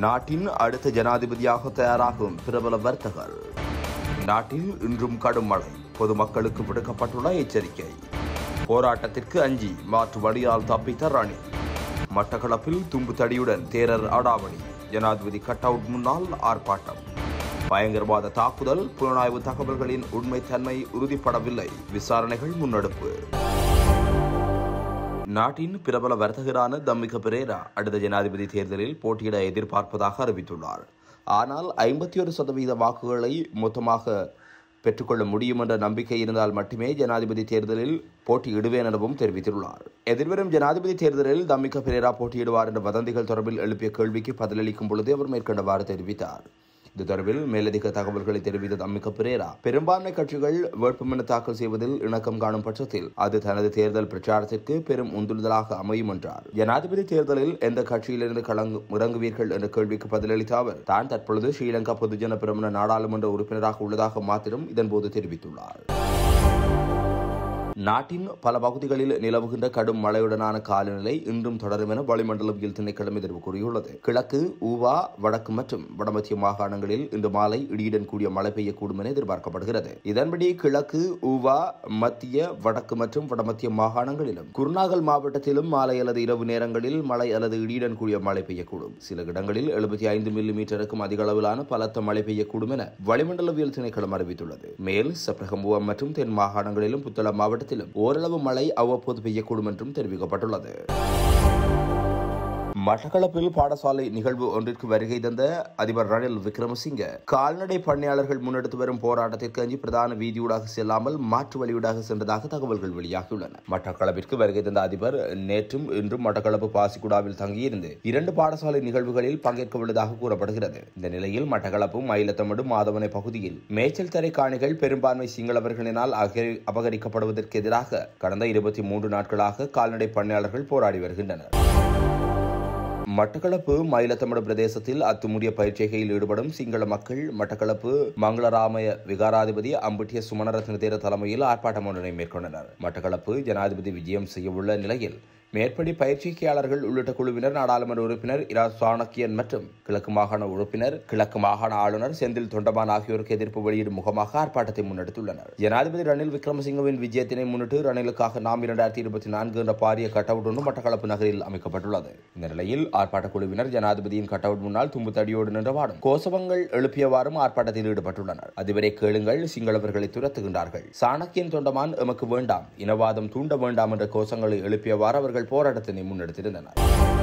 நாட்டின் அடுத்த ஜனாதிபதியாக தயாராகும் பிரபல வர்த்தகர் நாட்டில் இன்றும் கடும் மழை பொதுமக்களுக்கு விடுக்கப்பட்டுள்ள எச்சரிக்கை போராட்டத்திற்கு அஞ்சி மாற்று வழியால் தப்பித்த ரணில் மட்டக்களப்பில் தும்பு தடியுடன் தேரர் அடாவடி ஜனாதிபதி கட் அவுட் முன்னால் ஆர்ப்பாட்டம் பயங்கரவாத தாக்குதல் புலனாய்வு தகவல்களின் உண்மைத்தன்மை உறுதிப்படவில்லை விசாரணைகள் முன்னெடுப்பு நாட்டின் பிரபல வர்த்தகரான தம்மிக பிரேரா அடுத்த ஜனாதிபதி தேர்தலில் போட்டியிட எதிர்பார்ப்பதாக அறிவித்துள்ளார் ஆனால் ஐம்பத்தி ஒரு சதவீத வாக்குகளை மொத்தமாக பெற்றுக்கொள்ள முடியும் என்ற நம்பிக்கை இருந்தால் மட்டுமே ஜனாதிபதி தேர்தலில் போட்டியிடுவேன் எனவும் தெரிவித்துள்ளார் எதிர்வரும் ஜனாதிபதி தேர்தலில் தம்மிக பிரேரா போட்டியிடுவார் என்ற வதந்திகள் தொடர்பில் எழுப்பிய கேள்விக்கு பதிலளிக்கும் பொழுது அவர் மேற்கண்டவாறு தெரிவித்தார் இது தொடர்பில் மேலதிக தகவல்களை தெரிவித்த அம்மிக பிரேரா பெரும்பான்மை கட்சிகள் வேட்புமனு தாக்கல் செய்வதில் இணக்கம் காணும் பட்சத்தில் அது தனது தேர்தல் பிரச்சாரத்திற்கு பெரும் உந்துதலாக அமையும் என்றார் ஜனாதிபதி தேர்தலில் எந்த கட்சியிலிருந்து களங்கு இறங்குவீர்கள் என்ற கேள்விக்கு பதிலளித்த அவர் தான் தற்பொழுது ஸ்ரீலங்கா பொதுஜன பிரமுன நாடாளுமன்ற உறுப்பினராக உள்ளதாக மாத்திரம் இதன்போது தெரிவித்துள்ளார் நாட்டின் பல பகுதிகளில் நிலவுகின்ற கடும் மழையுடனான காலநிலை இன்றும் தொடரும் என வளிமண்டலவியல் திணைக்களம் எதிர்வு கூறியுள்ளது கிழக்கு ஊவா வடக்கு மற்றும் வடமத்திய மாகாணங்களில் இன்று மாலை இடியுடன் கூடிய மழை பெய்யக்கூடும் என எதிர்பார்க்கப்படுகிறது இதன்படி கிழக்கு ஊவா மத்திய வடக்கு மற்றும் வடமத்திய மாகாணங்களிலும் குருநாகல் மாவட்டத்திலும் மாலை அல்லது இரவு நேரங்களில் மழை அல்லது இடியுடன் கூடிய மழை பெய்யக்கூடும் சில இடங்களில் எழுபத்தி ஐந்து மில்லி மீட்டருக்கும் அதிக அளவிலான பலத்த மழை பெய்யக்கூடும் என வளிமண்டலவியல் திணைக்களம் அறிவித்துள்ளது மேல் சப்ரகம்புவம் மற்றும் தென் மாகாணங்களிலும் புத்தளம் மாவட்டத்திலும் ஓரளவு மழை அவ்வப்போது பெய்யக்கூடும் என்றும் தெரிவிக்கப்பட்டுள்ளது மட்டக்களப்பில் பாடசாலை நிகழ்வு ஒன்றிற்கு வருகை தந்த அதிபர் ரணில் விக்ரமசிங்க கால்நடை பண்ணையாளர்கள் முன்னெடுத்து வரும் போராட்டத்திற்கு அஞ்சி பிரதான வீதியூடாக செல்லாமல் மாற்று வழியூடாக சென்றதாக தகவல்கள் வெளியாகியுள்ளன மட்டக்களப்பிற்கு வருகை தந்த அதிபர் நேற்றும் இன்றும் மட்டக்களப்பு பாசிக்குடாவில் தங்கியிருந்து இரண்டு பாடசாலை நிகழ்வுகளில் பங்கேற்க உள்ளதாக கூறப்படுகிறது இந்த நிலையில் மட்டக்களப்பு மயிலத்தமடு மாதவனை பகுதியில் மேய்ச்சல் தரை காணிகள் பெரும்பான்மை சிங்களவர்களினால் அகரி- அபகரிக்கப்படுவதற்கு எதிராக கடந்த இருபத்தி மூன்று நாட்களாக கால்நடை பண்ணையாளர்கள் போராடி வருகின்றனர் மட்டக்களப்பு மயிலத்தமடு பிரதேசத்தில் அத்துமுடிய பயிற்சிகையில் ஈடுபடும் சிங்கள மக்கள் மட்டக்களப்பு மங்களராமய விகாராதிபதி அம்புட்டிய சுமணரத்ன தேர தலைமையில் ஆர்ப்பாட்டம் ஒன்றினை மேற்கொண்டனர் மட்டக்களப்பு ஜனாதிபதி விஜயம் செய்யவுள்ள நிலையில் மேற்படி பயிற்சிக்கையாளர்கள் உள்ளிட்ட குழுவினர் நாடாளுமன்ற உறுப்பினர் இரா சாணக்கியன் மற்றும் கிழக்கு மாகாண உறுப்பினர் கிழக்கு மாகாண ஆளுநர் செந்தில் தொண்டமான் ஆகியோருக்கு எதிர்ப்பு வெளியிடும் முகமாக ஆர்ப்பாட்டத்தை முன்னெடுத்துள்ளனர் ஜனாதிபதி ரணில் விக்ரமசிங்கவின் விஜயத்தினை முன்னிட்டு ரணிலுக்காக நாம் இரண்டாயிரத்தி இருபத்தி நான்கு என்ற பாரிய கட்டவுட் ஒன்று மட்டக்களப்பு நகரில் அமைக்கப்பட்டுள்ளது இந்த நிலையில் ஆர்ப்பாட்ட குழுவினர் ஜனாதிபதியின் கட்டவுட் முன்னால் தும்பு தடியோடு நின்றவாறும் கோசவங்கள் எழுப்பியவாறும் ஆர்ப்பாட்டத்தில் ஈடுபட்டுள்ளனர் அதுவரை கேளுங்கள் சிங்களவர்களை துரத்துகின்றார்கள் சாணக்கியன் தொண்டமான் எமக்கு வேண்டாம் இனவாதம் தூண்ட வேண்டாம் என்ற கோஷங்களை எழுப்பியவாறு அவர்கள் போராட்டத்தினை முன்னெடுத்திருந்தனர்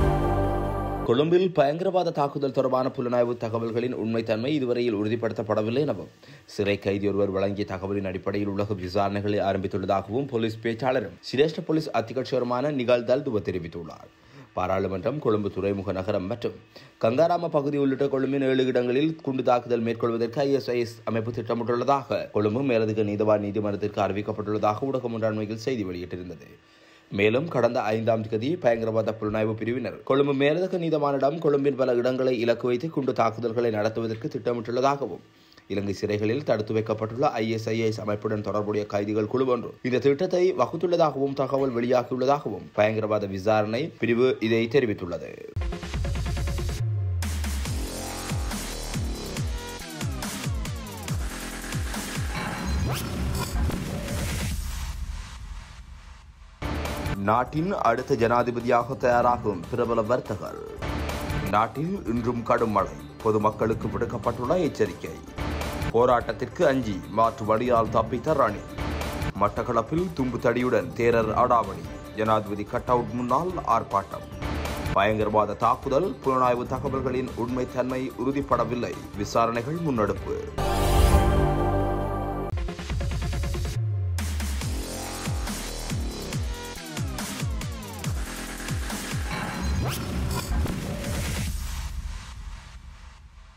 கொழும்பில் பயங்கரவாத தாக்குதல் தொடர்பான புலனாய்வு தகவல்களின் உண்மைத்தன்மை இதுவரையில் உறுதிப்படுத்தப்படவில்லை எனவும் சிறை கைதி ஒருவர் வழங்கிய தகவலின் அடிப்படையில் உலக விசாரணைகளை ஆரம்பித்துள்ளதாகவும் போலீஸ் பேச்சாளரும் சிரேஷ்ட போலீஸ் அத்தியட்சருமான நிகால் தல்துவ தெரிவித்துள்ளார் பாராளுமன்றம் கொழும்பு துறைமுக நகரம் மற்றும் கங்காராம பகுதி உள்ளிட்ட கொழும்பின் ஏழு இடங்களில் குண்டு தாக்குதல் மேற்கொள்வதற்கு ஐஎஸ்ஐஎஸ் அமைப்பு திட்டமிட்டுள்ளதாக கொழும்பு மேலதிக நீதவான் நீதிமன்றத்திற்கு அறிவிக்கப்பட்டுள்ளதாக ஊடக முன்றாண்மையில் செய்தி வெளியிட்டிருந்தது மேலும் கடந்த ஐந்தாம் தேதி பயங்கரவாத புலனாய்வு பிரிவினர் கொழும்பு மேலதிக நீதவானிடம் கொழும்பின் பல இடங்களை இலக்கு வைத்து குண்டு தாக்குதல்களை நடத்துவதற்கு திட்டமிட்டுள்ளதாகவும் இலங்கை சிறைகளில் தடுத்து வைக்கப்பட்டுள்ள ஐஎஸ்ஐஎஸ் அமைப்புடன் தொடர்புடைய கைதிகள் குழு ஒன்று இந்த திட்டத்தை வகுத்துள்ளதாகவும் தகவல் வெளியாகியுள்ளதாகவும் பயங்கரவாத விசாரணை பிரிவு இதை தெரிவித்துள்ளது நாட்டின் அடுத்த ஜனாதிபதியாக தயாராகும் பிரபல வர்த்தகர் நாட்டில் இன்றும் கடும் மழை பொதுமக்களுக்கு விடுக்கப்பட்டுள்ள எச்சரிக்கை போராட்டத்திற்கு அஞ்சி மாற்று வழியால் தப்பித்த ரணில் மட்டக்களப்பில் தும்பு தடியுடன் தேரர் அடாவடி ஜனாதிபதி கட் அவுட் முன்னால் ஆர்ப்பாட்டம் பயங்கரவாத தாக்குதல் புலனாய்வு தகவல்களின் உண்மைத்தன்மை உறுதிப்படவில்லை விசாரணைகள் முன்னெடுப்பு